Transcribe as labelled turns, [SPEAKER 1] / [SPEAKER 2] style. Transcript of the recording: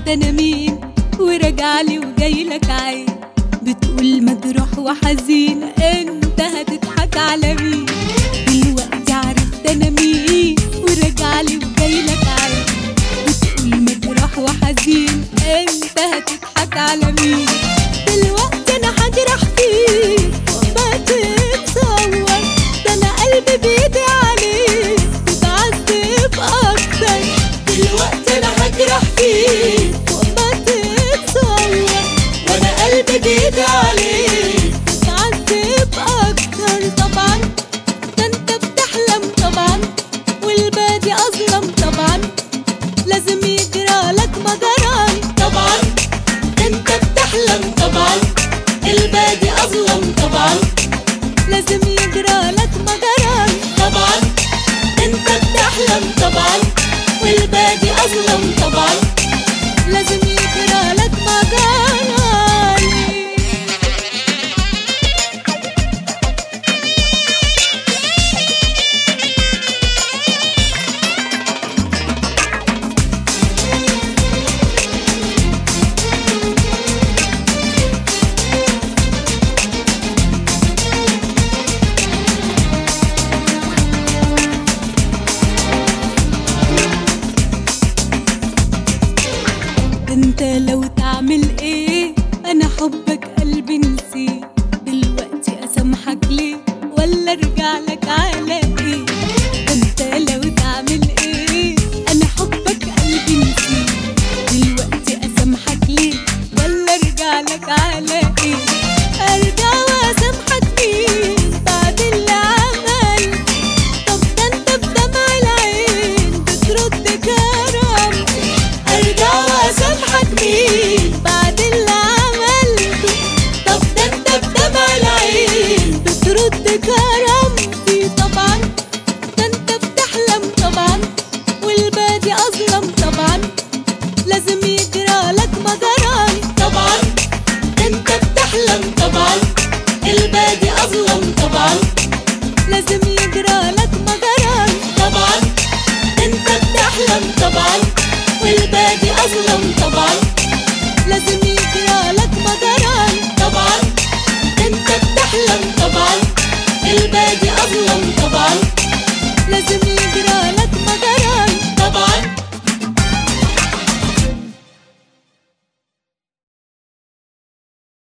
[SPEAKER 1] انا مين وراجعلي وجايلك عين بتقول مجروح وحزين انت هتضحك على مين دلوقتي عرفت انا مين وراجعلي وجايلك عين بتقول مجروح وحزين انت هتضحك على مين دلوقتي انا هجرح فيك وما تتصور ده انا قلبي بايدي عليك تتعذب اكتر دلوقتي انا هجرح فيك وما تتصور وانا قلبي بايدي عليك تتعذب اكتر طبعا ده انت بتحلم طبعا والبادي اظلم طبعا لازم يجرى لك مجران طبعا انت بتحلم طبعا البادي اظلم طبعا لازم يجرى لك مجران طبعا انت بتحلم طبعا والبادي اظلم طبعا لازم يجرى لك مجران انت لو تعمل ايه انا حبك قلبي نسيه دلوقتي اسامحك ليه ولا ارجع لك على ايه انت لو تعمل ايه انا حبك قلبي نسيه دلوقتي اسامحك ليه ولا ارجع لك على ايه ارجع واسامحك مين بعد اللي عمل طب ده انت بدمع العين بترد كرامتي ارجع واسامحك مين بعد اللي عملته طب ده انت بدمع العين بترد كرامتي طبعا ده انت بتحلم طبعا والبادي اظلم طبعا لازم يجرى لك مجران طبعا انت بتحلم طبعا البادي اظلم طبعا لازم يجرى لك مجران طبعا انت بتحلم طبعا والبادي اظلم طبعا لازم يجرى لك مجران طبعا انت بتحلم طبعا البادي اظلم طبعا